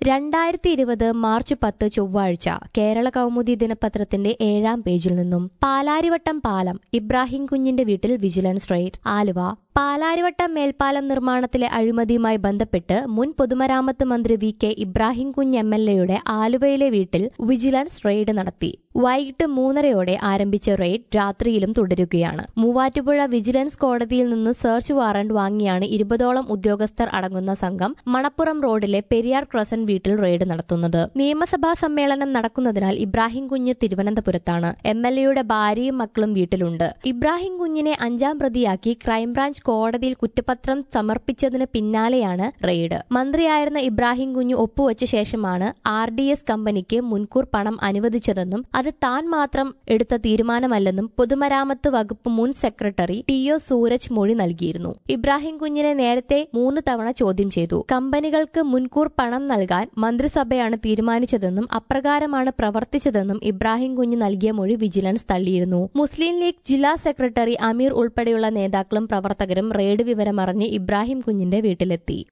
രണ്ടായിരത്തി ഇരുപത് മാർച്ച് പത്ത് ചൊവ്വാഴ്ച കേരള കൗമുദി ദിനപത്രത്തിന്റെ ഏഴാം പേജിൽ നിന്നും പാലാരിവട്ടം പാലം ഇബ്രാഹിം കുഞ്ഞിന്റെ വീട്ടിൽ വിജിലൻസ് റെയ്ഡ് ആലുവ പാലാരിവട്ടം മേൽപ്പാലം നിർമ്മാണത്തിലെ അഴിമതിയുമായി ബന്ധപ്പെട്ട് മുൻ പൊതുമരാമത്ത് മന്ത്രി വി കെ ഇബ്രാഹിം കുഞ്ഞ് എം എൽ എയുടെ ആലുവയിലെ വീട്ടിൽ വിജിലൻസ് റെയ്ഡ് നടത്തി വൈകിട്ട് മൂന്നരയോടെ ആരംഭിച്ച റെയ്ഡ് രാത്രിയിലും തുടരുകയാണ് മൂവാറ്റുപുഴ വിജിലൻസ് കോടതിയിൽ നിന്ന് സെർച്ച് വാറന്റ് വാങ്ങിയാണ് ഇരുപതോളം ഉദ്യോഗസ്ഥർ അടങ്ങുന്ന സംഘം മണപ്പുറം റോഡിലെ പെരിയാർ ക്രസന്റ് വീട്ടിൽ റെയ്ഡ് നടത്തുന്നത് നിയമസഭാ സമ്മേളനം നടക്കുന്നതിനാൽ ഇബ്രാഹിം കുഞ്ഞ് തിരുവനന്തപുരത്താണ് എം എൽ എയുടെ ഭാര്യയും മക്കളും വീട്ടിലുണ്ട് ഇബ്രാഹിം കുഞ്ഞിനെ അഞ്ചാം പ്രതിയാക്കി ക്രൈംബ്രാഞ്ച് കോടതിയിൽ കുറ്റപത്രം സമർപ്പിച്ചതിന് പിന്നാലെയാണ് റെയ്ഡ് മന്ത്രിയായിരുന്ന ഇബ്രാഹിം കുഞ്ഞ് ഒപ്പുവച്ച ശേഷമാണ് ആർ ഡി എസ് കമ്പനിക്ക് മുൻകൂർ പണം അനുവദിച്ചതെന്നും അത് താൻ മാത്രം എടുത്ത തീരുമാനമല്ലെന്നും പൊതുമരാമത്ത് വകുപ്പ് മുൻ സെക്രട്ടറി ടി ഒ സൂരജ് മൊഴി നൽകിയിരുന്നു ഇബ്രാഹിം കുഞ്ഞിനെ നേരത്തെ മൂന്ന് തവണ ചോദ്യം ചെയ്തു കമ്പനികൾക്ക് മുൻകൂർ പണം നൽകാൻ മന്ത്രിസഭയാണ് തീരുമാനിച്ചതെന്നും അപ്രകാരമാണ് പ്രവർത്തിച്ചതെന്നും ഇബ്രാഹിം കുഞ്ഞ് നൽകിയ മൊഴി വിജിലൻസ് തള്ളിയിരുന്നു മുസ്ലിം ലീഗ് ജില്ലാ സെക്രട്ടറി അമീർ ഉൾപ്പെടെയുള്ള നേതാക്കളും പ്രവർത്തകരും റെയ്ഡ് വിവരമറിഞ്ഞ് ഇബ്രാഹിം കുഞ്ഞിന്റെ വീട്ടിലെത്തി